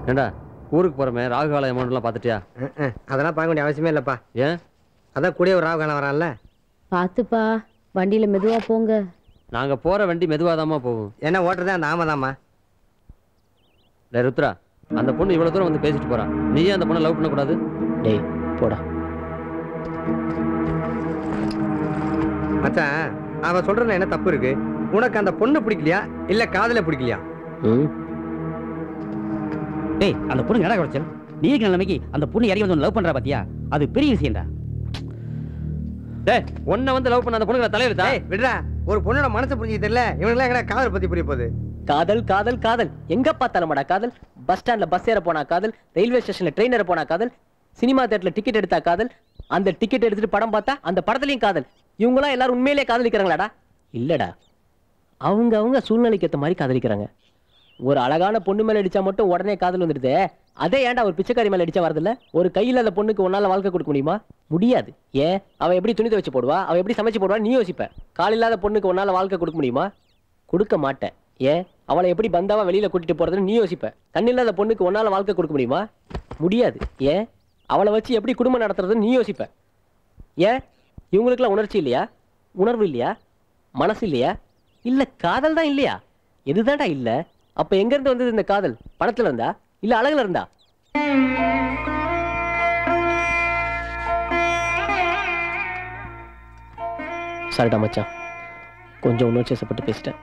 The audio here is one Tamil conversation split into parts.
ஏண்டா ஊருக்கு போறமே ராகு கால அமௌண்ட்லாம் பார்த்துட்டியா அஹ், அஹ், அதெல்லாம் பார்க்க வேண்டிய அவசியமே இல்லைப்பா ஏன் அதான் கூடிய ஒரு ராவகாலம் வரான்ல பார்த்துப்பா வண்டியில மெதுவா போங்க நாங்க போற வண்டி மெதுவாதாம்மா போகும் என்ன ஓட்டுறதே அந்த ஆமாதாம்மா டே ருத்ரா அந்த பொண்ணு இவ்வளவு தூரம் வந்து பேசிட்டு போறான் நீயே அந்த பொண்ணை லவ் பண்ணக்கூடாது டேய் போடா மச்சான் அவன் சொல்றதுல என்ன தப்பு இருக்கு உனக்கு அந்த பொண்ணு பிடிக்கலையா இல்ல காதல பிடிக்கலையா ம் டேய் அந்த பொண்ணு என்னடா குறைச்சல் நீ இருக்கிற நிலைமைக்கு அந்த பொண்ணு இறங்கி வந்து லவ் பண்றா பாத்தியா அது பெரிய விஷயம்டா டேய் உன்னை வந்து லவ் பண்ண அந்த பொண்ணுங்களை தலையில டேய் விடுடா ஒரு பொண்ணோட மனசை புரிஞ்சுக்க தெரியல இவனுக்குலாம் எங்கடா காதல் பத்தி புரிய போகுது காதல் காதல் காதல் எங்க பார்த்தாலுமாடா காதல் பஸ் ஸ்டாண்ட்ல பஸ் ஏற போனா காதல் ரயில்வே ஸ்டேஷன்ல ட்ரெயின் ஏற போனா காதல் சினிமா தேட்டர்ல டிக்கெட் எடுத்தா காதல் அந்த டிக்கெட் எடுத்துட்டு படம் பார்த்தா அந்த படத்துலயும் காதல் இவங்களாம் எல்லாரும் உண்மையிலேயே காதலிக்கிறாங்களாடா இல்லடா அவங்க அவங்க சூழ்நிலைக்கு ஏத்த மாதிரி காதலிக்கிறாங்க ஒரு அழகான பொண்ணு மேல அடிச்சா மட்டும் உடனே காதல் வந்துடுதே அதே ஏன்டா ஒரு பிச்சைக்காரி மேல அடிச்சா வரதில்ல ஒரு கையில அந்த பொண்ணுக்கு உன்னால வாழ்க்கை கொடுக்க முடியுமா முடியாது ஏன் அவ எப்படி துணி துவைச்சு போடுவா அவ எப்படி சமைச்சு போடுவா நீ யோசிப்ப கால் இல்லாத பொண்ணுக்கு உன்னால வாழ்க்கை கொடுக்க முடியுமா கொடுக்க மாட்டேன் ஏன் அவளை எப்படி பந்தாவா வெளியில கூட்டிட்டு போறதுன்னு நீ யோசிப்ப கண் இல்லாத பொண்ணுக்கு உன்னால வாழ்க்கை கொடுக்க முடியுமா முடியாது ஏன் அவளை வச்சு எப்படி குடும்பம் நடத்துறதுன்னு நீ யோசிப்ப ஏன் இவங்களுக்குலாம் உணர்ச்சி இல்லையா உணர்வு இல்லையா மனசு இல்லையா இல்ல காதல் தான் இல்லையா எதுதான்டா இல்ல அப்ப எங்க இருந்து வந்தது இந்த காதல் பணத்துல இருந்தா இல்ல அழகுல இருந்தா சரிடா மச்சான் கொஞ்சம் உணர்ச்சி வசப்பட்டு பேசிட்டேன்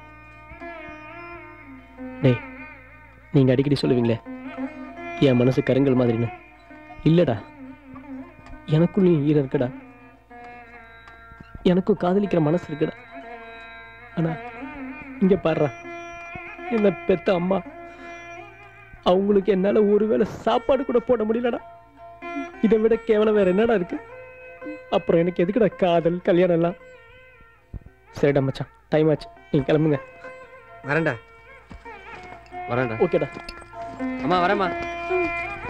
டேய் நீங்க அடிக்கடி சொல்லுவீங்களே என் மனசு கருங்கல் மாதிரின்னு இல்லடா எனக்குள்ளேயும் ஈரம் இருக்குடா எனக்கும் காதலிக்கிற மனசு இருக்குடா ஆனா இங்க பாடுறா என்ன பெத்த அம்மா அவங்களுக்கு என்னால ஒருவேளை சாப்பாடு கூட போட முடியலடா இதை விட கேவலம் வேற என்னடா இருக்கு அப்புறம் எனக்கு எதுக்குடா காதல் கல்யாணம் எல்லாம் சரிடா மச்சான் டைம் ஆச்சு நீங்க கிளம்புங்க வரேன்டா வரேன்டா ஓகேடா அம்மா வரேம்மா